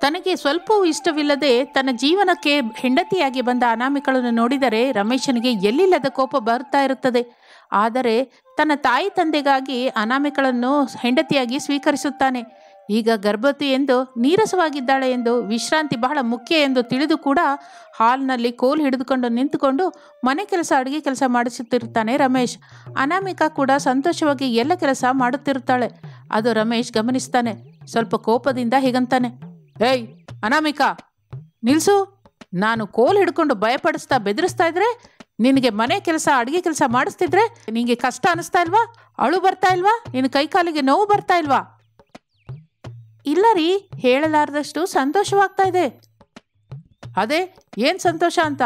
ತನಗೆ ಸ್ವಲ್ಪವೂ ಇಷ್ಟವಿಲ್ಲದೆ ತನ್ನ ಜೀವನಕ್ಕೆ ಹೆಂಡತಿಯಾಗಿ ಬಂದ ಅನಾಮಿಕಳನ್ನು ನೋಡಿದರೆ ರಮೇಶನಿಗೆ ಎಲ್ಲಿಲ್ಲದ ಕೋಪ ಬರ್ತಾ ಇರುತ್ತದೆ ಆದರೆ ತನ್ನ ತಾಯಿ ತಂದೆಗಾಗಿ ಅನಾಮಿಕಳನ್ನು ಹೆಂಡತಿಯಾಗಿ ಸ್ವೀಕರಿಸುತ್ತಾನೆ ಈಗ ಗರ್ಭವತಿ ಎಂದು ನೀರಸವಾಗಿದ್ದಾಳೆ ಎಂದು ವಿಶ್ರಾಂತಿ ಬಹಳ ಮುಖ್ಯ ಎಂದು ತಿಳಿದು ಕೂಡ ಹಾಲ್ನಲ್ಲಿ ಕೋಲ್ ಹಿಡಿದುಕೊಂಡು ನಿಂತುಕೊಂಡು ಮನೆ ಕೆಲಸ ಅಡುಗೆ ಕೆಲಸ ಮಾಡಿಸುತ್ತಿರುತ್ತಾನೆ ರಮೇಶ್ ಅನಾಮಿಕಾ ಕೂಡ ಸಂತೋಷವಾಗಿ ಎಲ್ಲ ಕೆಲಸ ಮಾಡುತ್ತಿರುತ್ತಾಳೆ ಅದು ರಮೇಶ್ ಗಮನಿಸ್ತಾನೆ ಸ್ವಲ್ಪ ಕೋಪದಿಂದ ಹೀಗಂತಾನೆ ಏಯ್ ಅನಾಮಿಕಾ ನಿಲ್ಸು ನಾನು ಕೋಲ್ ಹಿಡ್ಕೊಂಡು ಭಯಪಡಿಸ್ತಾ ಬೆದರಿಸ್ತಾ ಇದ್ರೆ ನಿನಗೆ ಮನೆ ಕೆಲಸ ಅಡುಗೆ ಕೆಲಸ ಮಾಡಿಸ್ತಿದ್ರೆ ನಿನಗೆ ಕಷ್ಟ ಅನಿಸ್ತಾ ಇಲ್ವಾ ಅಳು ಬರ್ತಾ ಇಲ್ವಾ ನಿನ್ನ ಕೈಕಾಲಿಗೆ ನೋವು ಬರ್ತಾ ಇಲ್ವಾ ಇಲ್ಲ ರೀ ಹೇಳಲಾರ್ದಷ್ಟು ಸಂತೋಷವಾಗ್ತಾ ಇದೆ ಅದೇ ಏನು ಸಂತೋಷ ಅಂತ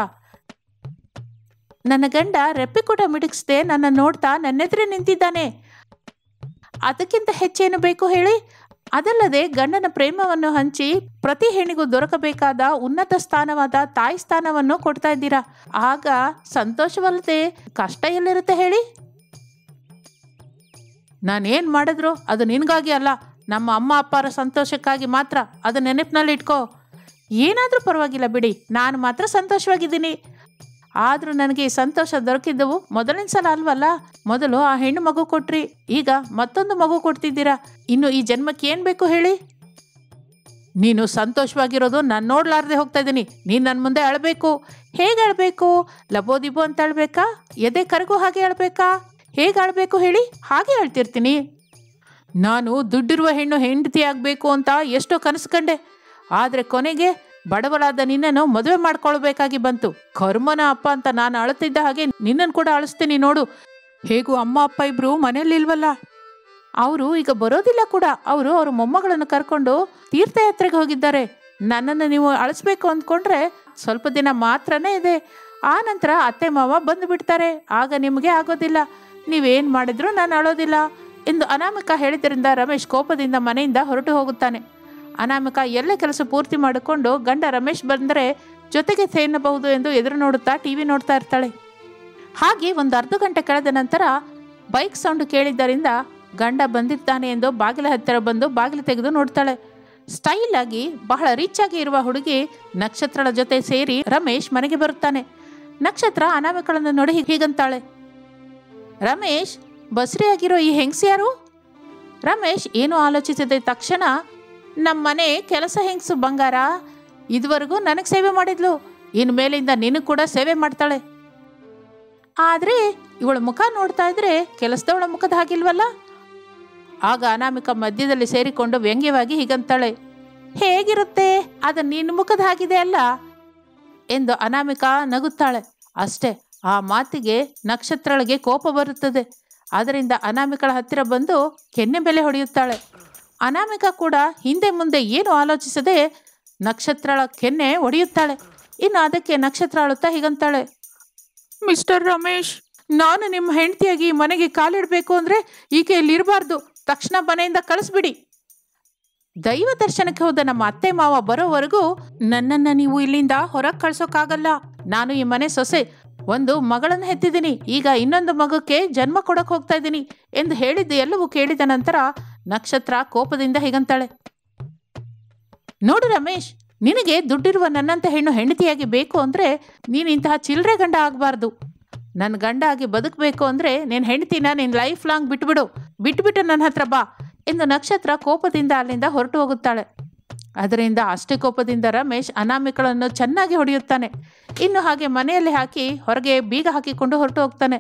ನನ್ನ ಗಂಡ ರೆಪ್ಪೆ ಕೂಡ ಮಿಡುಗಿಸ್ದೆ ನನ್ನ ನೋಡ್ತಾ ನನ್ನೆದುರೇ ನಿಂತಿದ್ದಾನೆ ಅದಕ್ಕಿಂತ ಹೆಚ್ಚೇನು ಬೇಕು ಹೇಳಿ ಅದಲ್ಲದೆ ಗಂಡನ ಪ್ರೇಮವನ್ನು ಹಂಚಿ ಪ್ರತಿ ಹೆಣ್ಣಿಗೂ ದೊರಕಬೇಕಾದ ಉನ್ನತ ಸ್ಥಾನವಾದ ತಾಯಿ ಸ್ಥಾನವನ್ನು ಕೊಡ್ತಾ ಇದ್ದೀರಾ ಆಗ ಸಂತೋಷವಲ್ಲದೆ ಕಷ್ಟ ಎಲ್ಲಿರುತ್ತೆ ಹೇಳಿ ನಾನೇನು ಮಾಡಿದ್ರು ಅದು ನಿನಗಾಗಿ ಅಲ್ಲ ನಮ್ಮ ಅಮ್ಮ ಅಪ್ಪರ ಸಂತೋಷಕ್ಕಾಗಿ ಮಾತ್ರ ಅದು ನೆನಪಿನಲ್ಲಿ ಇಟ್ಕೋ ಏನಾದರೂ ಪರವಾಗಿಲ್ಲ ಬಿಡಿ ನಾನು ಮಾತ್ರ ಸಂತೋಷವಾಗಿದ್ದೀನಿ ಆದರೂ ನನಗೆ ಈ ಸಂತೋಷ ದೊರಕಿದ್ದವು ಮೊದಲನೇ ಸಲ ಅಲ್ವಲ್ಲ ಮೊದಲು ಆ ಹೆಣ್ಣು ಮಗು ಕೊಟ್ರಿ ಈಗ ಮತ್ತೊಂದು ಮಗು ಕೊಡ್ತಿದ್ದೀರಾ ಇನ್ನು ಈ ಜನ್ಮಕ್ಕೆ ಏನು ಬೇಕು ಹೇಳಿ ನೀನು ಸಂತೋಷವಾಗಿರೋದು ನಾನು ನೋಡ್ಲಾರ್ದೆ ಹೋಗ್ತಾ ಇದ್ದೀನಿ ನೀನು ನನ್ನ ಮುಂದೆ ಅಳಬೇಕು ಹೇಗೆ ಅಳಬೇಕು ಲಬೋ ದಿಬೋ ಅಂತ ಅಳ್ಬೇಕಾ ಎದೆ ಕರಗು ಹಾಗೆ ಅಳ್ಬೇಕಾ ಹೇಗೆ ಅಳಬೇಕು ಹೇಳಿ ಹಾಗೆ ಅಳ್ತಿರ್ತೀನಿ ನಾನು ದುಡ್ಡಿರುವ ಹೆಣ್ಣು ಹೆಂಡತಿ ಆಗಬೇಕು ಅಂತ ಎಷ್ಟೋ ಕನಸು ಕಂಡೆ ಆದರೆ ಕೊನೆಗೆ ಬಡವಳಾದ ನಿನ್ನನ್ನು ಮದುವೆ ಮಾಡ್ಕೊಳ್ಬೇಕಾಗಿ ಬಂತು ಕರ್ಮನ ಅಪ್ಪ ಅಂತ ನಾನು ಅಳುತ್ತಿದ್ದ ಹಾಗೆ ನಿನ್ನನ್ನು ಕೂಡ ಅಳಿಸ್ತೀನಿ ನೋಡು ಹೇಗೂ ಅಮ್ಮ ಅಪ್ಪ ಇಬ್ರು ಮನೇಲಿಲ್ವಲ್ಲ ಅವರು ಈಗ ಬರೋದಿಲ್ಲ ಕೂಡ ಅವರು ಅವ್ರ ಮೊಮ್ಮಗಳನ್ನು ಕರ್ಕೊಂಡು ತೀರ್ಥಯಾತ್ರೆಗೆ ಹೋಗಿದ್ದಾರೆ ನನ್ನನ್ನು ನೀವು ಅಳಿಸ್ಬೇಕು ಅಂದ್ಕೊಂಡ್ರೆ ಸ್ವಲ್ಪ ದಿನ ಮಾತ್ರನೇ ಇದೆ ಆ ನಂತರ ಅತ್ತೆ ಮಾವ ಬಂದು ಬಿಡ್ತಾರೆ ಆಗ ನಿಮಗೆ ಆಗೋದಿಲ್ಲ ನೀವೇನು ಮಾಡಿದ್ರು ನಾನು ಅಳೋದಿಲ್ಲ ಎಂದು ಅನಾಮಿಕ ಹೇಳಿದ್ರಿಂದ ರಮೇಶ್ ಕೋಪದಿಂದ ಮನೆಯಿಂದ ಹೊರಟು ಹೋಗುತ್ತಾನೆ ಅನಾಮಿಕ ಎಲ್ಲ ಕೆಲಸ ಪೂರ್ತಿ ಮಾಡಿಕೊಂಡು ಗಂಡ ರಮೇಶ್ ಬಂದರೆ ಜೊತೆಗೆ ಸೇನಬಹುದು ಎಂದು ಎದುರು ನೋಡುತ್ತಾ ಟಿವಿ ನೋಡ್ತಾ ಇರ್ತಾಳೆ ಹಾಗೆ ಒಂದು ಅರ್ಧ ಗಂಟೆ ಕಳೆದ ನಂತರ ಬೈಕ್ ಸೌಂಡ್ ಕೇಳಿದ್ದರಿಂದ ಗಂಡ ಬಂದಿರ್ತಾನೆ ಎಂದು ಬಾಗಿಲ ಹತ್ತಿರ ಬಂದು ಬಾಗಿಲು ತೆಗೆದು ನೋಡ್ತಾಳೆ ಸ್ಟೈಲ್ ಆಗಿ ಬಹಳ ರಿಚ್ ಆಗಿ ಇರುವ ಹುಡುಗಿ ನಕ್ಷತ್ರಳ ಜೊತೆ ಸೇರಿ ರಮೇಶ್ ಮನೆಗೆ ಬರುತ್ತಾನೆ ನಕ್ಷತ್ರ ಅನಾಮಿಕಳನ್ನು ನೋಡಿ ಹೀಗ್- ಹೀಗಂತಾಳೆ ರಮೇಶ್ ಬಸ್ರಿಯಾಗಿರೋ ಈ ಹೆಂಗ್ಸ್ ಯಾರು ರಮೇಶ್ ಏನು ಆಲೋಚಿಸಿದ ತಕ್ಷಣ ನಮ್ಮ ಮನೆ ಕೆಲಸ ಹೆಂಗ್ಸು ಬಂಗಾರ ಇದುವರೆಗೂ ನನಗೆ ಸೇವೆ ಮಾಡಿದ್ಲು ಇನ್ನು ಮೇಲಿಂದ ನಿನಗೆ ಕೂಡ ಸೇವೆ ಮಾಡ್ತಾಳೆ ಆದರೆ ಇವಳ ಮುಖ ನೋಡ್ತಾ ಇದ್ರೆ ಕೆಲಸದವಳ ಮುಖದ ಹಾಗಿಲ್ವಲ್ಲ ಆಗ ಅನಾಮಿಕ ಮಧ್ಯದಲ್ಲಿ ಸೇರಿಕೊಂಡು ವ್ಯಂಗ್ಯವಾಗಿ ಹೀಗಂತಾಳೆ ಹೇಗಿರುತ್ತೆ ಅದು ನಿನ್ನ ಮುಖದ ಹಾಗಿದೆ ಅಲ್ಲ ಎಂದು ಅನಾಮಿಕ ನಗುತ್ತಾಳೆ ಅಷ್ಟೇ ಆ ಮಾತಿಗೆ ನಕ್ಷತ್ರಳಿಗೆ ಕೋಪ ಬರುತ್ತದೆ ಅದರಿಂದ ಅನಾಮಿಕಳ ಹತ್ತಿರ ಬಂದು ಕೆನ್ನೆ ಬೆಲೆ ಹೊಡೆಯುತ್ತಾಳೆ ಅನಾಮಿಕ ಕೂಡ ಹಿಂದೆ ಮುಂದೆ ಏನು ಆಲೋಚಿಸದೆ ನಕ್ಷತ್ರಳ ಕೆನ್ನೆ ಹೊಡೆಯುತ್ತಾಳೆ ಇನ್ನು ಅದಕ್ಕೆ ನಕ್ಷತ್ರ ಅಳುತ್ತಾ ಹೀಗಂತಾಳೆ ಮಿಸ್ಟರ್ ರಮೇಶ್ ನಾನು ನಿಮ್ಮ ಹೆಂಡತಿಯಾಗಿ ಮನೆಗೆ ಕಾಲಿಡಬೇಕು ಅಂದರೆ ಈಕೆ ಇಲ್ಲಿರಬಾರ್ದು ತಕ್ಷಣ ಮನೆಯಿಂದ ಕಳಿಸ್ಬಿಡಿ ದೈವ ದರ್ಶನಕ್ಕೆ ಹೋದ ನಮ್ಮ ಅತ್ತೆ ಮಾವ ಬರೋವರೆಗೂ ನನ್ನನ್ನು ನೀವು ಇಲ್ಲಿಂದ ಹೊರಗೆ ಕಳ್ಸೋಕ್ಕಾಗಲ್ಲ ನಾನು ಈ ಮನೆ ಸೊಸೆ ಒಂದು ಮಗಳನ್ನು ಹೆತ್ತಿದ್ದೀನಿ ಈಗ ಇನ್ನೊಂದು ಮಗಕ್ಕೆ ಜನ್ಮ ಕೊಡಕ್ಕೆ ಹೋಗ್ತಾ ಇದ್ದೀನಿ ಎಂದು ಹೇಳಿದ್ದು ಎಲ್ಲವೂ ಕೇಳಿದ ನಂತರ ನಕ್ಷತ್ರ ಕೋಪದಿಂದ ಹೀಗಂತಾಳೆ ನೋಡು ರಮೇಶ್ ನಿನಗೆ ದುಡ್ಡಿರುವ ನನ್ನಂಥ ಹೆಣ್ಣು ಹೆಂಡತಿಯಾಗಿ ಬೇಕು ಅಂದರೆ ನೀನು ಇಂತಹ ಚಿಲ್ಲರೆ ಗಂಡ ಆಗಬಾರ್ದು ನನ್ನ ಗಂಡ ಆಗಿ ಬದುಕಬೇಕು ಅಂದರೆ ನಿನ್ನ ಹೆಂಡತಿನ ನಿನ್ನ ಲೈಫ್ ಲಾಂಗ್ ಬಿಟ್ಬಿಡು ಬಿಟ್ಬಿಟ್ಟು ನನ್ನ ಹತ್ರ ಬಾ ಎಂದು ನಕ್ಷತ್ರ ಕೋಪದಿಂದ ಅಲ್ಲಿಂದ ಹೊರಟು ಹೋಗುತ್ತಾಳೆ ಅದರಿಂದ ಅಷ್ಟೇ ಕೋಪದಿಂದ ರಮೇಶ್ ಅನಾಮಿಕಳನ್ನು ಚೆನ್ನಾಗಿ ಹೊಡೆಯುತ್ತಾನೆ ಇನ್ನು ಹಾಗೆ ಮನೆಯಲ್ಲಿ ಹಾಕಿ ಹೊರಗೆ ಬೀಗ ಹಾಕಿಕೊಂಡು ಹೊರಟು ಹೋಗ್ತಾನೆ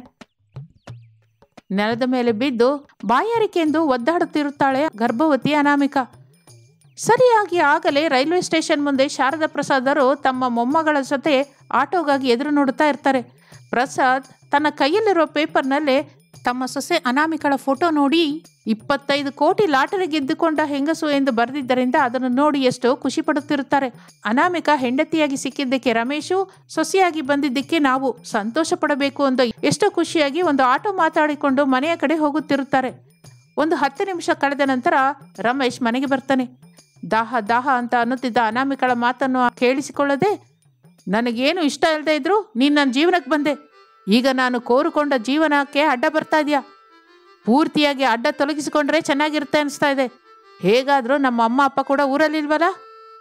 ನೆಲದ ಮೇಲೆ ಬಿದ್ದು ಬಾಯಾರಿಕೆಂದು ಒದ್ದಾಡುತ್ತಿರುತ್ತಾಳೆ ಗರ್ಭವತಿ ಅನಾಮಿಕ ಸರಿಯಾಗಿ ಆಗಲೇ ರೈಲ್ವೆ ಸ್ಟೇಷನ್ ಮುಂದೆ ಶಾರದಾ ಪ್ರಸಾದರು ತಮ್ಮ ಮೊಮ್ಮಗಳ ಜೊತೆ ಆಟೋಗಾಗಿ ಎದುರು ನೋಡುತ್ತಾ ಇರ್ತಾರೆ ಪ್ರಸಾದ್ ತನ್ನ ಕೈಯಲ್ಲಿರುವ ಪೇಪರ್ನಲ್ಲೇ ತಮ್ಮ ಸೊಸೆ ಅನಾಮಿಕಳ ಫೋಟೋ ನೋಡಿ ಇಪ್ಪತ್ತೈದು ಕೋಟಿ ಲಾಟರಿ ಗೆದ್ದುಕೊಂಡ ಹೆಂಗಸು ಎಂದು ಬರೆದಿದ್ದರಿಂದ ಅದನ್ನು ನೋಡಿ ಎಷ್ಟೋ ಖುಷಿ ಪಡುತ್ತಿರುತ್ತಾರೆ ಅನಾಮಿಕ ಹೆಂಡತಿಯಾಗಿ ಸಿಕ್ಕಿದ್ದಕ್ಕೆ ರಮೇಶು ಸೊಸೆಯಾಗಿ ಬಂದಿದ್ದಕ್ಕೆ ನಾವು ಸಂತೋಷ ಪಡಬೇಕು ಎಂದು ಎಷ್ಟೋ ಖುಷಿಯಾಗಿ ಒಂದು ಆಟೋ ಮಾತಾಡಿಕೊಂಡು ಮನೆಯ ಕಡೆ ಹೋಗುತ್ತಿರುತ್ತಾರೆ ಒಂದು ಹತ್ತು ನಿಮಿಷ ಕಳೆದ ನಂತರ ರಮೇಶ್ ಮನೆಗೆ ಬರ್ತಾನೆ ದಾಹ ದಾಹ ಅಂತ ಅನ್ನುತ್ತಿದ್ದ ಅನಾಮಿಕಳ ಮಾತನ್ನು ಕೇಳಿಸಿಕೊಳ್ಳದೆ ನನಗೇನು ಇಷ್ಟ ಇಲ್ಲದೆ ಇದ್ರು ನೀನು ನನ್ನ ಜೀವನಕ್ಕೆ ಬಂದೆ ಈಗ ನಾನು ಕೋರುಕೊಂಡ ಜೀವನಕ್ಕೆ ಅಡ್ಡ ಬರ್ತಾ ಇದೆಯಾ ಪೂರ್ತಿಯಾಗಿ ಅಡ್ಡ ತೊಲಗಿಸಿಕೊಂಡ್ರೆ ಚೆನ್ನಾಗಿರುತ್ತೆ ಅನಿಸ್ತಾ ಇದೆ ಹೇಗಾದರೂ ನಮ್ಮ ಅಮ್ಮ ಅಪ್ಪ ಕೂಡ ಊರಲ್ಲಿಲ್ವಲ್ಲ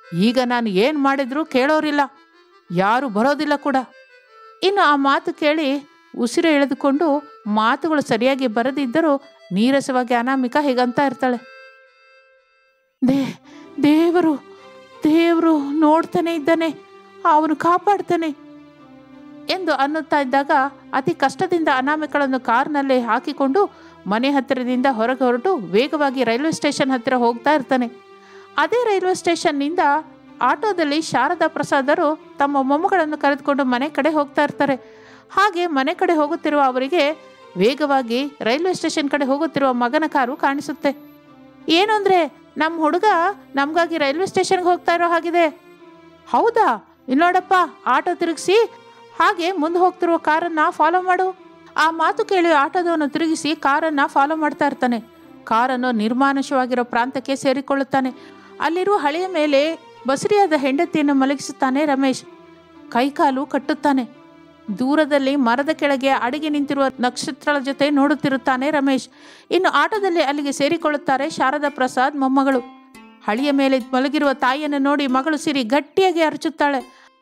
ಈಗ ನಾನು ಏನು ಮಾಡಿದ್ರೂ ಕೇಳೋರಿಲ್ಲ ಯಾರು ಬರೋದಿಲ್ಲ ಕೂಡ ಇನ್ನು ಆ ಮಾತು ಕೇಳಿ ಉಸಿರು ಎಳೆದುಕೊಂಡು ಮಾತುಗಳು ಸರಿಯಾಗಿ ಬರದಿದ್ದರೂ ನೀರಸವಾಗಿ ಅನಾಮಿಕ ಹೀಗಂತ ಇರ್ತಾಳೆ ದೇ ದೇವರು ದೇವರು ನೋಡ್ತಾನೆ ಇದ್ದಾನೆ ಅವನು ಕಾಪಾಡ್ತಾನೆ ಎಂದು ಅನ್ನುತ್ತಾ ಇದ್ದಾಗ ಅತಿ ಕಷ್ಟದಿಂದ ಅನಾಮಿಕಳನ್ನು ಕಾರ್ನಲ್ಲಿ ಹಾಕಿಕೊಂಡು ಮನೆ ಹತ್ತಿರದಿಂದ ಹೊರಗೆ ಹೊರಟು ವೇಗವಾಗಿ ರೈಲ್ವೆ ಸ್ಟೇಷನ್ ಹತ್ತಿರ ಹೋಗ್ತಾ ಇರ್ತಾನೆ ಅದೇ ರೈಲ್ವೆ ಸ್ಟೇಷನ್ನಿಂದ ಆಟೋದಲ್ಲಿ ಶಾರದಾ ಪ್ರಸಾದರು ತಮ್ಮ ಮೊಮ್ಮಗಳನ್ನು ಕರೆದುಕೊಂಡು ಮನೆ ಕಡೆ ಹೋಗ್ತಾ ಇರ್ತಾರೆ ಹಾಗೆ ಮನೆ ಕಡೆ ಹೋಗುತ್ತಿರುವ ಅವರಿಗೆ ವೇಗವಾಗಿ ರೈಲ್ವೆ ಸ್ಟೇಷನ್ ಕಡೆ ಹೋಗುತ್ತಿರುವ ಮಗನ ಕಾರು ಕಾಣಿಸುತ್ತೆ ಏನು ಅಂದರೆ ನಮ್ಮ ಹುಡುಗ ನಮಗಾಗಿ ರೈಲ್ವೆ ಸ್ಟೇಷನ್ಗೆ ಹೋಗ್ತಾ ಇರೋ ಹಾಗಿದೆ ಹೌದಾ ಇಲ್ಲೋಡಪ್ಪ ಆಟೋ ತಿರುಗಿಸಿ ಹಾಗೆ ಮುಂದೆ ಹೋಗ್ತಿರುವ ಕಾರನ್ನು ಫಾಲೋ ಮಾಡು ಆ ಮಾತು ಕೇಳಿ ಆಟೋದವನು ತಿರುಗಿಸಿ ಕಾರನ್ನು ಫಾಲೋ ಮಾಡ್ತಾ ಇರ್ತಾನೆ ಕಾರನ್ನು ನಿರ್ಮಾನುಷವಾಗಿರೋ ಪ್ರಾಂತಕ್ಕೆ ಸೇರಿಕೊಳ್ಳುತ್ತಾನೆ ಅಲ್ಲಿರುವ ಹಳೆಯ ಮೇಲೆ ಬಸರಿಯಾದ ಹೆಂಡತಿಯನ್ನು ಮಲಗಿಸುತ್ತಾನೆ ರಮೇಶ್ ಕೈಕಾಲು ಕಟ್ಟುತ್ತಾನೆ ದೂರದಲ್ಲಿ ಮರದ ಕೆಳಗೆ ಅಡಿಗೆ ನಿಂತಿರುವ ನಕ್ಷತ್ರಗಳ ಜೊತೆ ನೋಡುತ್ತಿರುತ್ತಾನೆ ರಮೇಶ್ ಇನ್ನು ಆಟೋದಲ್ಲಿ ಅಲ್ಲಿಗೆ ಸೇರಿಕೊಳ್ಳುತ್ತಾರೆ ಶಾರದಾ ಪ್ರಸಾದ್ ಮೊಮ್ಮಗಳು ಹಳಿಯ ಮೇಲೆ ಮಲಗಿರುವ ತಾಯಿಯನ್ನು ನೋಡಿ ಮಗಳು ಸಿರಿ ಗಟ್ಟಿಯಾಗಿ ಅರಚುತ್ತಾಳೆ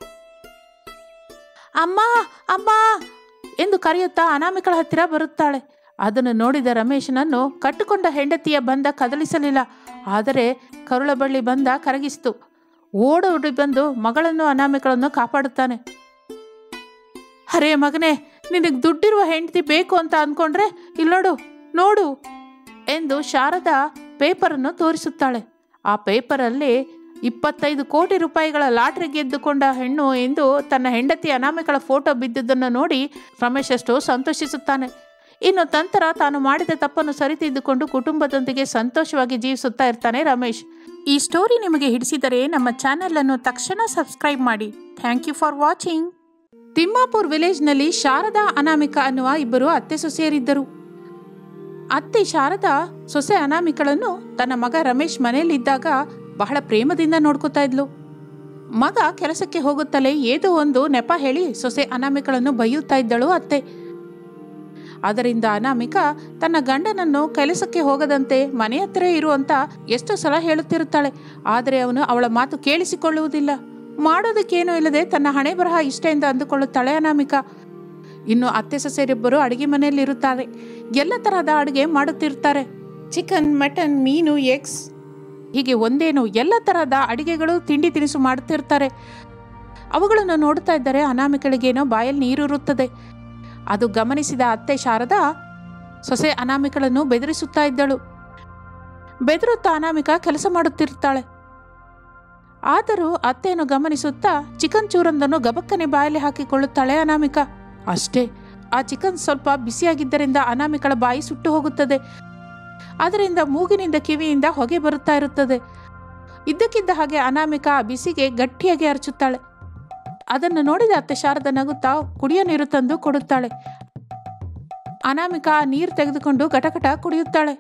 ಅಮ್ಮ ಅಮ್ಮ ಎಂದು ಕರೆಯುತ್ತಾ ಅನಾಮಿಕಳ ಹತ್ತಿರ ಬರುತ್ತಾಳೆ ಅದನ್ನು ನೋಡಿದ ರಮೇಶನನ್ನು ಕಟ್ಟಿಕೊಂಡ ಹೆಂಡತಿಯ ಬಂದ ಕದಲಿಸಲಿಲ್ಲ ಆದರೆ ಕರುಳ ಬಳ್ಳಿ ಬಂದ ಕರಗಿಸಿತು ಓಡೋಡಿ ಬಂದು ಮಗಳನ್ನು ಅನಾಮಿಕಳನ್ನು ಕಾಪಾಡುತ್ತಾನೆ ಅರೇ ಮಗನೇ ನಿನಗೆ ದುಡ್ಡಿರುವ ಹೆಂಡತಿ ಬೇಕು ಅಂತ ಅಂದ್ಕೊಂಡ್ರೆ ಇಲ್ಲೋಡು ನೋಡು ಎಂದು ಶಾರದಾ ಪೇಪರನ್ನು ತೋರಿಸುತ್ತಾಳೆ ಆ ಪೇಪರಲ್ಲಿ ಇಪ್ಪತ್ತೈದು ಕೋಟಿ ರೂಪಾಯಿಗಳ ಲಾಟ್ರಿ ಗೆದ್ದುಕೊಂಡ ಹೆಣ್ಣು ಎಂದು ತನ್ನ ಹೆಂಡತಿ ಅನಾಮಿಕಳ ಫೋಟೋ ಬಿದ್ದುದನ್ನು ನೋಡಿ ರಮೇಶ್ ಅಷ್ಟು ಸಂತೋಷಿಸುತ್ತಾನೆ ಇನ್ನು ನಂತರ ತಾನು ಮಾಡಿದ ತಪ್ಪನ್ನು ಸರಿತಿದ್ದುಕೊಂಡು ಕುಟುಂಬದೊಂದಿಗೆ ಸಂತೋಷವಾಗಿ ಜೀವಿಸುತ್ತಾ ಇರ್ತಾನೆ ರಮೇಶ್ ಈ ಸ್ಟೋರಿ ನಿಮಗೆ ಹಿಡಿಸಿದರೆ ನಮ್ಮ ಚಾನೆಲ್ ಅನ್ನು ತಕ್ಷಣ ಸಬ್ಸ್ಕ್ರೈಬ್ ಮಾಡಿ thank you for watching Thimmapur ವಿಲೇಜ್ನಲ್ಲಿ ಶಾರದಾ ಅನಾಮಿಕ ಅನ್ನುವ ಇಬ್ಬರು ಅತ್ತೆ ಸೊಸೆಯರಿದ್ದರು ಅತ್ತೆ ಶಾರದಾ ಸೊಸೆ ಅನಾಮಿಕಳನ್ನು ತನ್ನ ಮಗ ರಮೇಶ್ ಮನೆಯಲ್ಲಿದ್ದಾಗ ಬಹಳ ಪ್ರೇಮದಿಂದ ನೋಡ್ಕೋತಾ ಇದ್ಲು ಮಗ ಕೆಲಸಕ್ಕೆ ಹೋಗುತ್ತಲೇ ಏದೋ ಒಂದು ನೆಪ ಹೇಳಿ ಸೊಸೆ ಅನಾಮಿಕಳನ್ನು ಬೈಯುತ್ತಾ ಇದ್ದಳು ಅತ್ತೆ ಅದರಿಂದ ಅನಾಮಿಕ ತನ್ನ ಗಂಡನನ್ನು ಕೆಲಸಕ್ಕೆ ಹೋಗದಂತೆ ಮನೆ ಹತ್ತಿರ ಇರುವಂತ ಎಷ್ಟು ಸಲ ಹೇಳುತ್ತಿರುತ್ತಾಳೆ ಆದರೆ ಅವನು ಅವಳ ಮಾತು ಕೇಳಿಸಿಕೊಳ್ಳುವುದಿಲ್ಲ ಮಾಡೋದಕ್ಕೇನೂ ಇಲ್ಲದೆ ತನ್ನ ಹಣೆ ಬರಹ ಇಷ್ಟ ಎಂದು ಅಂದುಕೊಳ್ಳುತ್ತಾಳೆ ಅನಾಮಿಕ ಇನ್ನು ಅತ್ತೆ ಸೊಸೆಯರಿಬ್ಬರು ಅಡುಗೆ ಮನೆಯಲ್ಲಿ ಇರುತ್ತಾರೆ ಎಲ್ಲ ತರಹದ ಅಡುಗೆ ಮಾಡುತ್ತಿರ್ತಾರೆ ಚಿಕನ್ ಮಟನ್ ಮೀನು ಎಗ್ಸ್ ಹೀಗೆ ಒಂದೇನು ಎಲ್ಲ ತರಹದ ಅಡಿಗೆಗಳು ತಿಂಡಿ ತಿನಿಸು ಮಾಡುತ್ತಿರ್ತಾರೆ ಅವುಗಳನ್ನು ನೋಡ್ತಾ ಇದ್ದರೆ ಅನಾಮಿಕಳಿಗೇನೋ ಬಾಯಲ್ಲಿ ನೀರಿರುತ್ತದೆ ಅದು ಗಮನಿಸಿದ ಅತ್ತೆ ಶಾರದಾ ಸೊಸೆ ಅನಾಮಿಕಳನ್ನು ಬೆದರಿಸುತ್ತಾ ಇದ್ದಳು ಬೆದರುತ್ತಾ ಅನಾಮಿಕ ಕೆಲಸ ಮಾಡುತ್ತಿರ್ತಾಳೆ ಆದರೂ ಅತ್ತೆಯನ್ನು ಗಮನಿಸುತ್ತಾ ಚಿಕನ್ ಚೂರೊಂದನ್ನು ಗಬಕ್ಕನೆ ಬಾಯಲ್ಲಿ ಹಾಕಿಕೊಳ್ಳುತ್ತಾಳೆ ಅನಾಮಿಕ ಅಷ್ಟೇ ಆ ಚಿಕನ್ ಸ್ವಲ್ಪ ಬಿಸಿಯಾಗಿದ್ದರಿಂದ ಅನಾಮಿಕಳ ಬಾಯಿ ಸುಟ್ಟು ಹೋಗುತ್ತದೆ ಅದರಿಂದ ಮೂಗಿನಿಂದ ಕಿವಿಯಿಂದ ಹೊಗೆ ಬರುತ್ತಾ ಇರುತ್ತದೆ ಇದ್ದಕ್ಕಿದ್ದ ಹಾಗೆ ಅನಾಮಿಕ ಆ ಬಿಸಿಗೆ ಗಟ್ಟಿಯಾಗಿ ಅರಚುತ್ತಾಳೆ ಅದನ್ನು ನೋಡಿದ ಅತ್ತೆ ಶಾರದ ನಗುತ್ತಾ ಕುಡಿಯೋ ನೀರು ತಂದು ಕೊಡುತ್ತಾಳೆ ಅನಾಮಿಕ ಆ ನೀರು ತೆಗೆದುಕೊಂಡು ಗಟಗಟ ಕುಡಿಯುತ್ತಾಳೆ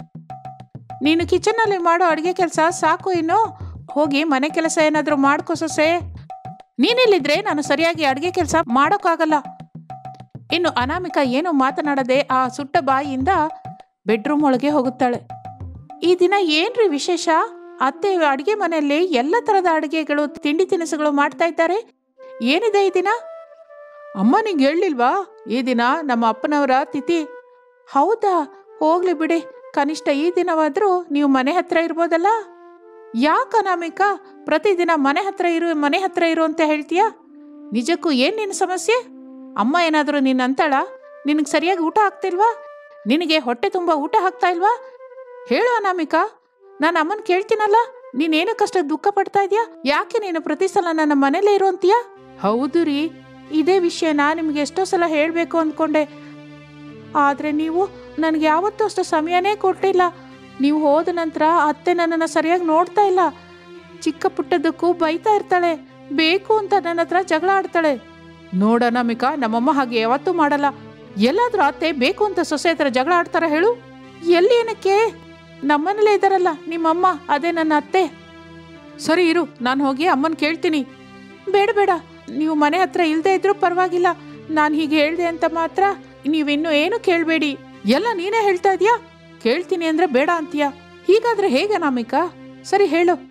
ನೀನು ಕಿಚನ್ನಲ್ಲಿ ಮಾಡೋ ಅಡುಗೆ ಕೆಲಸ ಸಾಕು ಇನ್ನು ಹೋಗಿ ಮನೆ ಕೆಲಸ ಏನಾದರೂ ಮಾಡ್ಕೋ ಸೊಸೆ ನೀನಿಲ್ಲಿದ್ರೆ ನಾನು ಸರಿಯಾಗಿ ಅಡುಗೆ ಕೆಲಸ ಮಾಡೋಕ್ಕಾಗಲ್ಲ ಇನ್ನು ಅನಾಮಿಕ ಏನು ಮಾತನಾಡದೆ ಆ ಸುಟ್ಟ ಬಾಯಿಯಿಂದ ಬೆಡ್ರೂಮ್ ಒಳಗೆ ಹೋಗುತ್ತಾಳೆ ಈ ದಿನ ಏನ್ರಿ ವಿಶೇಷ ಅತ್ತೆ ಅಡುಗೆ ಮನೆಯಲ್ಲಿ ಎಲ್ಲ ಥರದ ಅಡುಗೆಗಳು ತಿಂಡಿ ತಿನಿಸುಗಳು ಮಾಡ್ತಾ ಇದ್ದಾರೆ ಏನಿದೆ ಈ ದಿನ ಅಮ್ಮ ನಿಂಗೆ ಹೇಳಿಲ್ವಾ ಈ ದಿನ ನಮ್ಮ ಅಪ್ಪನವರ ತಿಥಿ ಹೌದಾ ಹೋಗ್ಲಿ ಬಿಡಿ ಕನಿಷ್ಠ ಈ ದಿನವಾದರೂ ನೀವು ಮನೆ ಹತ್ರ ಇರ್ಬೋದಲ್ಲ ಯಾಕೆ ಅನಾಮಿಕ ಪ್ರತಿದಿನ ಮನೆ ಹತ್ರ ಇರು ಮನೆ ಹತ್ರ ಇರು ಅಂತ ಹೇಳ್ತೀಯಾ ನಿಜಕ್ಕೂ ಏನು ನಿನ್ನ ಸಮಸ್ಯೆ ಅಮ್ಮ ಏನಾದರೂ ನಿನ್ನ ಅಂತಾಳ ನಿನಗೆ ಸರಿಯಾಗಿ ಊಟ ಆಗ್ತಿಲ್ವಾ ನಿನಗೆ ಹೊಟ್ಟೆ ತುಂಬ ಊಟ ಹಾಕ್ತಾ ಇಲ್ವಾ ಹೇಳು ಅನಾಮಿಕ ನಾನು ಅಮ್ಮನ ಕೇಳ್ತೀನಲ್ಲ ನೀನೇನಕ್ಕಷ್ಟ ದುಃಖ ಪಡ್ತಾ ಇದೆಯಾ ಯಾಕೆ ನೀನು ಪ್ರತಿ ಸಲ ನನ್ನ ಮನೇಲೇ ಇರುವಂತೀಯಾ ಹೌದು ರೀ ಇದೇ ವಿಷಯನ ನಿಮ್ಗೆ ಎಷ್ಟೋ ಸಲ ಹೇಳಬೇಕು ಅಂದ್ಕೊಂಡೆ ಆದರೆ ನೀವು ನನಗೆ ಯಾವತ್ತೂ ಅಷ್ಟು ಸಮಯನೇ ಕೊಟ್ಟಿಲ್ಲ ನೀವು ಹೋದ ನಂತರ ಅತ್ತೆ ನನ್ನನ್ನು ಸರಿಯಾಗಿ ನೋಡ್ತಾ ಇಲ್ಲ ಚಿಕ್ಕ ಪುಟ್ಟದಕ್ಕೂ ಬೈತಾ ಇರ್ತಾಳೆ ಬೇಕು ಅಂತ ನನ್ನ ಹತ್ರ ಜಗಳ ಆಡ್ತಾಳೆ ನೋಡ ನಮಿಕಾ ನಮ್ಮಮ್ಮ ಹಾಗೆ ಯಾವತ್ತೂ ಮಾಡಲ್ಲ ಎಲ್ಲಾದ್ರೂ ಅತ್ತೆ ಬೇಕು ಅಂತ ಸೊಸೆ ಹತ್ರ ಜಗಳ ಆಡ್ತಾರ ಹೇಳು ಎಲ್ಲಿ ಏನಕ್ಕೆ ನಮ್ಮನೇಲೇ ಇದ್ದಾರಲ್ಲ ನಿಮ್ಮಮ್ಮ ಅದೇ ನನ್ನ ಅತ್ತೆ ಸರಿ ಇರು ನಾನು ಹೋಗಿ ಅಮ್ಮನ ಕೇಳ್ತೀನಿ ಬೇಡ ಬೇಡ ನೀವು ಮನೆ ಹತ್ರ ಇಲ್ಲದೆ ಇದ್ರೂ ಪರವಾಗಿಲ್ಲ ನಾನು ಹೀಗೆ ಹೇಳ್ದೆ ಅಂತ ಮಾತ್ರ ನೀವಿನ್ನೂ ಏನು ಕೇಳಬೇಡಿ ಎಲ್ಲ ನೀನೇ ಹೇಳ್ತಾ ಇದೀಯಾ ಕೇಳ್ತೀನಿ ಅಂದ್ರೆ ಬೇಡ ಅಂತೀಯ ಹೀಗಾದ್ರೆ ಹೇಗೆ ನಾಮಿಕಾ ಸರಿ ಹೇಳು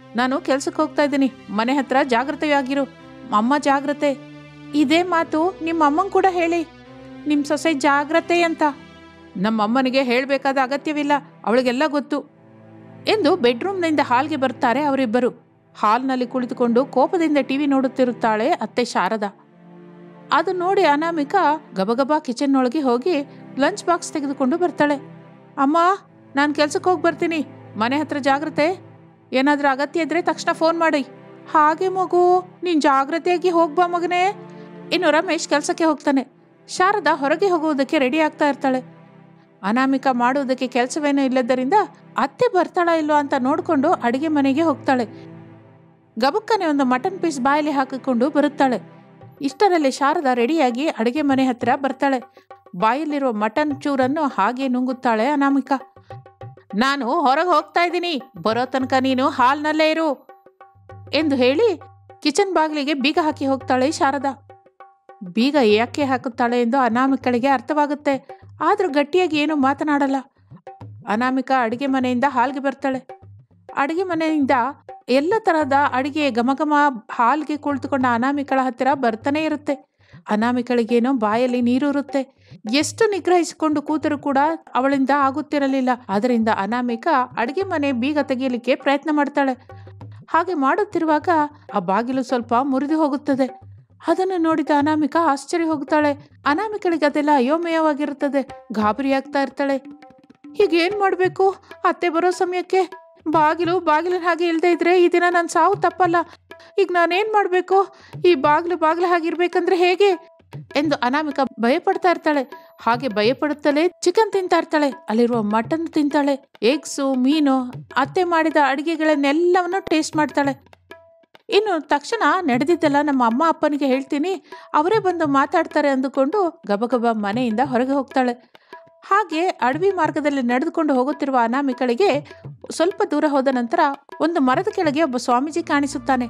ನಾನು ಕೆಲ್ಸಕ್ಕೆ ಹೋಗ್ತಾ ಇದ್ದೀನಿ ಮನೆ ಹತ್ರ ಜಾಗ್ರತೆಯಾಗಿರು ಅಮ್ಮ ಜಾಗ್ರತೆ ಇದೇ ಮಾತು ನಿಮ್ಮ ಅಮ್ಮಂಗೆ ಕೂಡ ಹೇಳಿ ನಿಮ್ಮ ಸೊಸೆ ಜಾಗ್ರತೆ ಅಂತ ನಮ್ಮ ಅಮ್ಮನಿಗೆ ಹೇಳಬೇಕಾದ ಅಗತ್ಯವಿಲ್ಲ ಅವಳಿಗೆಲ್ಲ ಗೊತ್ತು ಎಂದು ಬೆಡ್ರೂಮ್ನಿಂದ ಹಾಲ್ಗೆ ಬರ್ತಾರೆ ಅವರಿಬ್ಬರು ಹಾಲ್ನಲ್ಲಿ ಕುಳಿತುಕೊಂಡು ಕೋಪದಿಂದ ಟಿವಿ ನೋಡುತ್ತಿರುತ್ತಾಳೆ ಅತ್ತೆ ಶಾರದಾ ಅದು ನೋಡಿ ಅನಾಮಿಕಾ ಗಬಗಬಾ ಕಿಚನ್ನೊಳಗೆ ಹೋಗಿ ಲಂಚ್ ಬಾಕ್ಸ್ ತೆಗೆದುಕೊಂಡು ಬರ್ತಾಳೆ ಅಮ್ಮ ನಾನು ಕೆಲ್ಸಕ್ಕೆ ಹೋಗಿ ಬರ್ತೀನಿ ಮನೆ ಹತ್ರ ಜಾಗ್ರತೆ ಏನಾದರೂ ಅಗತ್ಯ ಇದ್ರೆ ತಕ್ಷಣ ಫೋನ್ ಮಾಡಿ ಹಾಗೆ ಮಗು ನೀನು ಜಾಗ್ರತೆಯಾಗಿ ಹೋಗ್ಬಾ ಮಗನೇ ಇನ್ನು ರಮೇಶ್ ಕೆಲಸಕ್ಕೆ ಹೋಗ್ತಾನೆ ಶಾರದಾ ಹೊರಗೆ ಹೋಗುವುದಕ್ಕೆ ರೆಡಿ ಆಗ್ತಾ ಇರ್ತಾಳೆ ಅನಾಮಿಕಾ ಮಾಡುವುದಕ್ಕೆ ಕೆಲಸವೇನೂ ಇಲ್ಲದ್ದರಿಂದ ಅತ್ತೆ ಬರ್ತಾಳಾ ಇಲ್ವೋ ಅಂತ ನೋಡಿಕೊಂಡು ಅಡಿಗೆ ಮನೆಗೆ ಹೋಗ್ತಾಳೆ ಗಬಕ್ಕನೆ ಒಂದು ಮಟನ್ ಪೀಸ್ ಬಾಯಲ್ಲಿ ಹಾಕಿಕೊಂಡು ಬರುತ್ತಾಳೆ ಇಷ್ಟರಲ್ಲಿ ಶಾರದಾ ರೆಡಿಯಾಗಿ ಅಡಿಗೆ ಮನೆ ಹತ್ತಿರ ಬರ್ತಾಳೆ ಬಾಯಲ್ಲಿರುವ ಮಟನ್ ಚೂರನ್ನು ಹಾಗೆ ನುಂಗುತ್ತಾಳೆ ಅನಾಮಿಕಾ ನಾನು ಹೊರಗೆ ಹೋಗ್ತಾ ಇದ್ದೀನಿ ಬರೋ ತನಕ ನೀನು ಹಾಲ್ನಲ್ಲೇ ಇರು ಎಂದು ಹೇಳಿ ಕಿಚನ್ ಬಾಗಿಲಿಗೆ ಬೀಗ ಹಾಕಿ ಹೋಗ್ತಾಳೆ ಶಾರದಾ ಬೀಗ ಯಾಕೆ ಹಾಕುತ್ತಾಳೆ ಎಂದು ಅನಾಮಿಕಳಿಗೆ ಅರ್ಥವಾಗುತ್ತೆ ಆದರೂ ಗಟ್ಟಿಯಾಗಿ ಏನು ಮಾತನಾಡಲ್ಲ ಅನಾಮಿಕಾ ಅಡಿಗೆ ಮನೆಯಿಂದ ಹಾಲ್ಗೆ ಬರ್ತಾಳೆ ಅಡಿಗೆ ಮನೆಯಿಂದ ಎಲ್ಲ ತರಹದ ಅಡಿಗೆ ಘಮಘಮ ಹಾಲ್ಗೆ ಕುಳಿತುಕೊಂಡ ಅನಾಮಿಕಳ ಹತ್ತಿರ ಬರ್ತಾನೆ ಇರುತ್ತೆ ಅನಾಮಿಕಳಿಗೇನೋ ಬಾಯಲ್ಲಿ ನೀರೂರುತ್ತೆ ಎಷ್ಟು ನಿಗ್ರಹಿಸಿಕೊಂಡು ಕೂತರೂ ಕೂಡ ಅವಳಿಂದ ಆಗುತ್ತಿರಲಿಲ್ಲ ಅದರಿಂದ ಅನಾಮಿಕಾ ಅಡಿಗೆ ಮನೆ ಬೀಗ ತೆಗೆಯಲಿಕ್ಕೆ ಪ್ರಯತ್ನ ಮಾಡ್ತಾಳೆ ಹಾಗೆ ಮಾಡುತ್ತಿರುವಾಗ ಆ ಬಾಗಿಲು ಸ್ವಲ್ಪ ಮುರಿದು ಹೋಗುತ್ತದೆ ಅದನ್ನು ನೋಡಿದ ಅನಾಮಿಕಾ ಆಶ್ಚರ್ಯ ಹೋಗ್ತಾಳೆ ಅನಾಮಿಕಳಿಗೆ ಅದೆಲ್ಲ ಅಯೋಮಯವಾಗಿರುತ್ತದೆ ಗಾಬರಿ ಆಗ್ತಾ ಇರ್ತಾಳೆ ಈಗ ಏನ್ ಮಾಡ್ಬೇಕು ಅತ್ತೆ ಬರೋ ಸಮಯಕ್ಕೆ ಬಾಗಿಲು ಬಾಗಿಲಿನ ಹಾಗೆ ಇಲ್ದೇ ಇದ್ರೆ ಈ ದಿನ ನನ್ನ ಸಾವು ತಪ್ಪಲ್ಲ ಈಗ ನಾನೇನ್ ಮಾಡ್ಬೇಕು ಈ ಬಾಗಿಲು ಬಾಗಿಲು ಹಾಗಿರ್ಬೇಕಂದ್ರೆ ಹೇಗೆ ಎಂದು ಅನಾಮಿಕಾ ಭಯಪಡ್ತಾ ಇರ್ತಾಳೆ ಹಾಗೆ ಭಯಪಡುತ್ತಲೇ ಚಿಕನ್ ತಿಂತಾ ಇರ್ತಾಳೆ ಅಲ್ಲಿರುವ ಮಟನ್ ತಿಂತಾಳೆ ಎಗ್ಸು ಮೀನು ಅತ್ತೆ ಮಾಡಿದ ಅಡಿಗೆಗಳನ್ನೆಲ್ಲವನ್ನು ಟೇಸ್ಟ್ ಮಾಡ್ತಾಳೆ ಇನ್ನು ತಕ್ಷಣ ನಡೆದಿದ್ದೆಲ್ಲ ನಮ್ಮ ಅಮ್ಮ ಅಪ್ಪನಿಗೆ ಹೇಳ್ತೀನಿ ಅವರೇ ಬಂದು ಮಾತಾಡ್ತಾರೆ ಅಂದುಕೊಂಡು ಗಬಗಬ ಮನೆಯಿಂದ ಹೊರಗೆ ಹೋಗ್ತಾಳೆ ಹಾಗೆ ಅಡವಿ ಮಾರ್ಗದಲ್ಲಿ ನಡೆದುಕೊಂಡು ಹೋಗುತ್ತಿರುವ ಅನಾಮಿಕಳಿಗೆ ಸ್ವಲ್ಪ ದೂರ ಹೋದ ನಂತರ ಒಂದು ಮರದ ಕೆಳಗೆ ಒಬ್ಬ ಸ್ವಾಮೀಜಿ ಕಾಣಿಸುತ್ತಾನೆ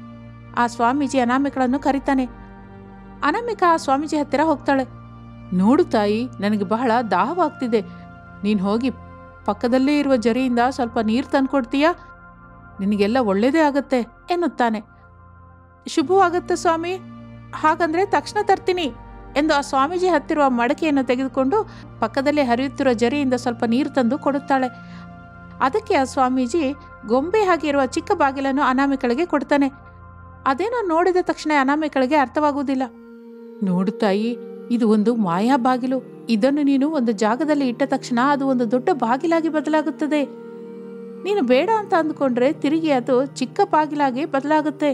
ಆ ಸ್ವಾಮೀಜಿ ಅನಾಮಿಕಳನ್ನು ಕರೀತಾನೆ ಅನಾಮಿಕಾ ಆ ಸ್ವಾಮೀಜಿ ಹತ್ತಿರ ಹೋಗ್ತಾಳೆ ನೋಡು ತಾಯಿ ನನಗೆ ಬಹಳ ದಾಹವಾಗ್ತಿದೆ ನೀನು ಹೋಗಿ ಪಕ್ಕದಲ್ಲೇ ಇರುವ ಜರಿಯಿಂದ ಸ್ವಲ್ಪ ನೀರು ತಂದ್ಕೊಡ್ತೀಯಾ ನಿನಗೆಲ್ಲ ಒಳ್ಳೇದೇ ಆಗತ್ತೆ ಎನ್ನುತ್ತಾನೆ ಶುಭವಾಗತ್ತೆ ಸ್ವಾಮಿ ಹಾಗಂದ್ರೆ ತಕ್ಷಣ ತರ್ತೀನಿ ಎಂದು ಆ ಸ್ವಾಮೀಜಿ ಹತ್ತಿರುವ ಮಡಕೆಯನ್ನು ತೆಗೆದುಕೊಂಡು ಪಕ್ಕದಲ್ಲೇ ಹರಿಯುತ್ತಿರುವ ಜರಿಯಿಂದ ಸ್ವಲ್ಪ ನೀರು ತಂದು ಕೊಡುತ್ತಾಳೆ ಅದಕ್ಕೆ ಆ ಸ್ವಾಮೀಜಿ ಗೊಂಬೆ ಹಾಗೆ ಇರುವ ಚಿಕ್ಕ ಬಾಗಿಲನ್ನು ಅನಾಮಿಕಳಿಗೆ ಕೊಡ್ತಾನೆ ಅದೇನೋ ನೋಡಿದ ತಕ್ಷಣ ಅನಾಮಿಕಳಿಗೆ ಅರ್ಥವಾಗುವುದಿಲ್ಲ ನೋಡು ತಾಯಿ ಇದು ಒಂದು ಮಾಯಾ ಬಾಗಿಲು ಇದನ್ನು ನೀನು ಒಂದು ಜಾಗದಲ್ಲಿ ಇಟ್ಟ ತಕ್ಷಣ ಅದು ಒಂದು ದೊಡ್ಡ ಬಾಗಿಲಾಗಿ ಬದಲಾಗುತ್ತದೆ ನೀನು ಬೇಡ ಅಂತ ಅಂದುಕೊಂಡ್ರೆ ತಿರುಗಿ ಅದು ಚಿಕ್ಕ ಬಾಗಿಲಾಗಿ ಬದಲಾಗುತ್ತೆ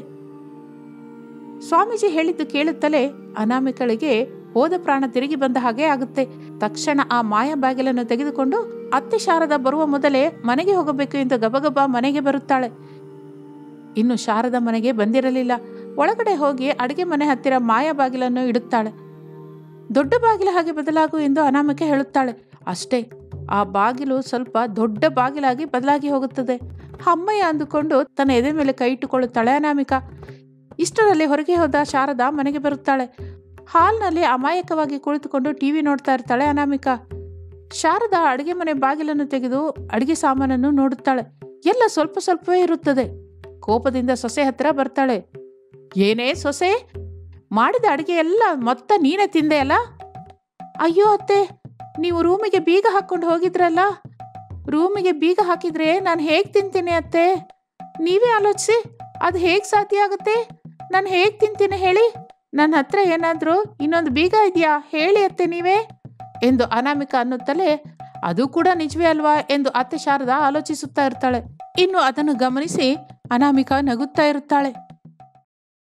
ಸ್ವಾಮೀಜಿ ಹೇಳಿದ್ದು ಕೇಳುತ್ತಲೇ ಅನಾಮಿಕಳಿಗೆ ಹೋದ ಪ್ರಾಣ ತಿರುಗಿ ಬಂದ ಹಾಗೆ ಆಗುತ್ತೆ ತಕ್ಷಣ ಆ ಮಾಯ ಬಾಗಿಲನ್ನು ತೆಗೆದುಕೊಂಡು ಅತ್ತೆ ಶಾರದ ಬರುವ ಮೊದಲೇ ಮನೆಗೆ ಹೋಗಬೇಕು ಎಂದು ಗಬಗಬ ಮನೆಗೆ ಬರುತ್ತಾಳೆ ಇನ್ನು ಶಾರದ ಮನೆಗೆ ಬಂದಿರಲಿಲ್ಲ ಒಳಗಡೆ ಹೋಗಿ ಅಡಿಗೆ ಮನೆ ಹತ್ತಿರ ಮಾಯ ಬಾಗಿಲನ್ನು ಇಡುತ್ತಾಳೆ ದೊಡ್ಡ ಬಾಗಿಲ ಹಾಗೆ ಬದಲಾಗು ಎಂದು ಅನಾಮಿಕೆ ಹೇಳುತ್ತಾಳೆ ಅಷ್ಟೇ ಆ ಬಾಗಿಲು ಸ್ವಲ್ಪ ದೊಡ್ಡ ಬಾಗಿಲಾಗಿ ಬದಲಾಗಿ ಹೋಗುತ್ತದೆ ಅಮ್ಮಯ್ಯ ಅಂದುಕೊಂಡು ತನ್ನ ಎದೆ ಮೇಲೆ ಕೈ ಇಟ್ಟುಕೊಳ್ಳುತ್ತಾಳೆ ಅನಾಮಿಕಾ ಇಷ್ಟರಲ್ಲಿ ಹೊರಗೆ ಹೋದ ಶಾರದಾ ಮನೆಗೆ ಬರುತ್ತಾಳೆ ಹಾಲ್ನಲ್ಲಿ ಅಮಾಯಕವಾಗಿ ಕುಳಿತುಕೊಂಡು ಟಿವಿ ನೋಡ್ತಾ ಇರ್ತಾಳೆ ಅನಾಮಿಕಾ ಶಾರದಾ ಅಡಿಗೆ ಮನೆ ಬಾಗಿಲನ್ನು ತೆಗೆದು ಅಡಿಗೆ ಸಾಮಾನನ್ನು ನೋಡುತ್ತಾಳೆ ಎಲ್ಲ ಸ್ವಲ್ಪ ಸ್ವಲ್ಪವೇ ಇರುತ್ತದೆ ಕೋಪದಿಂದ ಸೊಸೆ ಹತ್ತಿರ ಬರ್ತಾಳೆ ಏನೇ ಸೊಸೆ ಮಾಡಿದ ಅಡಿಗೆ ಎಲ್ಲ ಮೊತ್ತ ನೀನೇ ತಿಂದೆ ಅಲ್ಲ ಅಯ್ಯೋ ಅತ್ತೆ ನೀವು ರೂಮಿಗೆ ಬೀಗ ಹಾಕೊಂಡು ಹೋಗಿದ್ರಲ್ಲ ರೂಮಿಗೆ ಬೀಗ ಹಾಕಿದ್ರೆ ನಾನು ಹೇಗೆ ತಿಂತೀನಿ ಅತ್ತೆ ನೀವೇ ಆಲೋಚಿಸಿ ಅದು ಹೇಗೆ ಸಾಧ್ಯ ಆಗುತ್ತೆ ನಾನು ಹೇಗೆ ತಿಂತೀನಿ ಹೇಳಿ ನನ್ನ ಹತ್ರ ಏನಾದರೂ ಇನ್ನೊಂದು ಬೀಗ ಇದೆಯಾ ಹೇಳಿ ಅತ್ತೆ ನೀವೇ ಎಂದು ಅನಾಮಿಕ ಅನ್ನುತ್ತಲೇ ಅದು ಕೂಡ ನಿಜವೇ ಅಲ್ವಾ ಎಂದು ಅತ್ತೆ ಶಾರದಾ ಆಲೋಚಿಸುತ್ತಾ ಇರ್ತಾಳೆ ಇನ್ನು ಅದನ್ನು ಗಮನಿಸಿ ಅನಾಮಿಕ ನಗುತ್ತಾ ಇರುತ್ತಾಳೆ